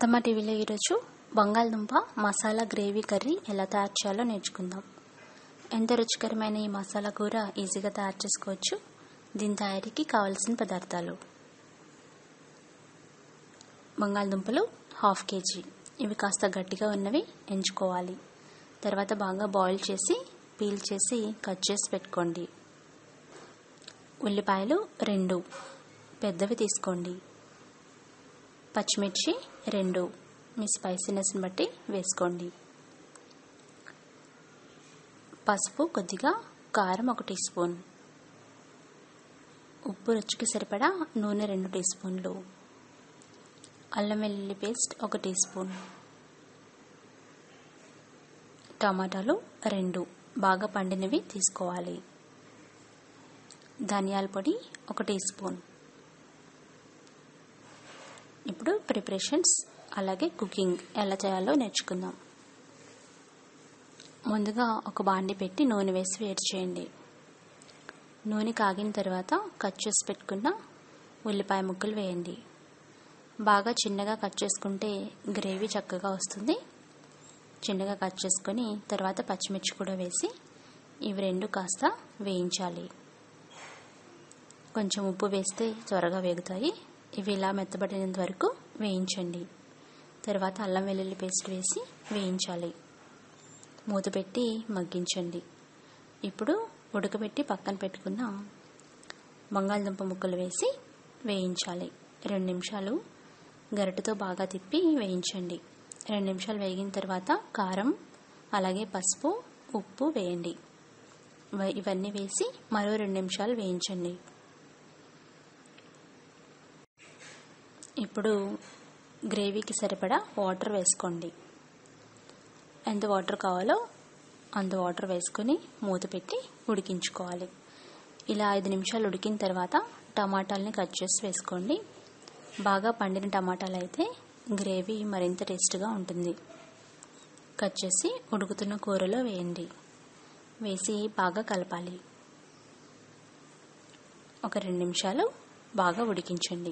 అత్తమ్మ టీవీలో ఈరోజు బంగాళదుంప మసాలా గ్రేవీ కర్రీ ఎలా తయారు చేయాలో నేర్చుకుందాం ఎంతో రుచికరమైన ఈ మసాలా కూర ఈజీగా తయారు చేసుకోవచ్చు దీని తయారీకి కావలసిన పదార్థాలు బంగాళదుంపలు హాఫ్ కేజీ ఇవి కాస్త గట్టిగా ఉన్నవి ఎంచుకోవాలి తర్వాత బాగా బాయిల్ చేసి పీల్ చేసి కట్ చేసి పెట్టుకోండి ఉల్లిపాయలు రెండు పెద్దవి తీసుకోండి పచ్చిమిర్చి రెండు మీ స్పైసీనెస్ని బట్టి వేసుకోండి పసుపు కొద్దిగా కారం ఒక టీ స్పూన్ ఉప్పు రుచికి సరిపడా నూనె రెండు టీ స్పూన్లు అల్లం వెల్లుల్లి పేస్ట్ ఒక టీ స్పూన్ టమాటాలు రెండు బాగా పండినవి తీసుకోవాలి ధనియాల పొడి ఒక టీ స్పూన్ ఇప్పుడు ప్రిపరేషన్స్ అలాగే కుకింగ్ ఎలా చేయాలో నేర్చుకుందాం ముందుగా ఒక బాండి పెట్టి నూనె వేసి వేడి చేయండి నూనె కాగిన తర్వాత కట్ చేసి పెట్టుకున్న ఉల్లిపాయ ముక్కలు వేయండి బాగా చిన్నగా కట్ చేసుకుంటే గ్రేవీ చక్కగా వస్తుంది చిన్నగా కట్ చేసుకొని తర్వాత పచ్చిమిర్చి కూడా వేసి ఇవి రెండు కాస్త వేయించాలి కొంచెం ఉప్పు వేస్తే త్వరగా వేగుతాయి ఇవి ఇలా మెత్తబడినంత వరకు వేయించండి తర్వాత అల్లం వెల్లుల్లి పేస్ట్ వేసి వేయించాలి మూత పెట్టి మగ్గించండి ఇప్పుడు ఉడకబెట్టి పక్కన పెట్టుకున్న బంగాళదుంప ముక్కలు వేసి వేయించాలి రెండు నిమిషాలు గరిటెతో బాగా తిప్పి వేయించండి రెండు నిమిషాలు వేగిన తర్వాత కారం అలాగే పసుపు ఉప్పు వేయండి ఇవన్నీ వేసి మరో రెండు నిమిషాలు వేయించండి ఇప్పుడు గ్రేవీకి సరిపడా వాటర్ వేసుకోండి ఎంత వాటర్ కావాలో అంత వాటర్ వేసుకొని మూత పెట్టి ఉడికించుకోవాలి ఇలా ఐదు నిమిషాలు ఉడికిన తర్వాత టమాటాలని కట్ చేసి వేసుకోండి బాగా పండిన టమాటాలు అయితే గ్రేవీ మరింత టేస్ట్గా ఉంటుంది కట్ చేసి ఉడుకుతున్న కూరలో వేయండి వేసి బాగా కలపాలి ఒక రెండు నిమిషాలు బాగా ఉడికించండి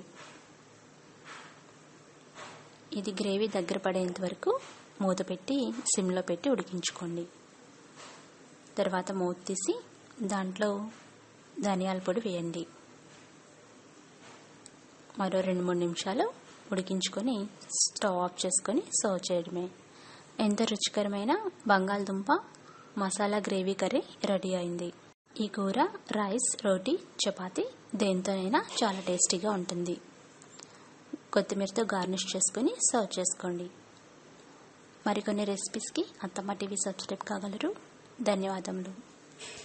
ఇది గ్రేవీ దగ్గర పడేంత వరకు మూత పెట్టి సిమ్లో పెట్టి ఉడికించుకోండి తర్వాత మూత తీసి దాంట్లో ధనియాల పొడి వేయండి మరో రెండు మూడు నిమిషాలు ఉడికించుకొని స్టవ్ ఆఫ్ చేసుకొని సర్వ్ చేయడమే ఎంత రుచికరమైన బంగాళదుంప మసాలా గ్రేవీ కర్రీ రెడీ అయింది ఈ కూర రైస్ రోటీ చపాతీ దేంతోనైనా చాలా టేస్టీగా ఉంటుంది కొత్తిమీరతో గార్నిష్ చేసుకొని సర్వ్ చేసుకోండి మరికొన్ని రెసిపీస్కి అత్తమ్మ టీవీ సబ్స్క్రైబ్ కాగలరు ధన్యవాదములు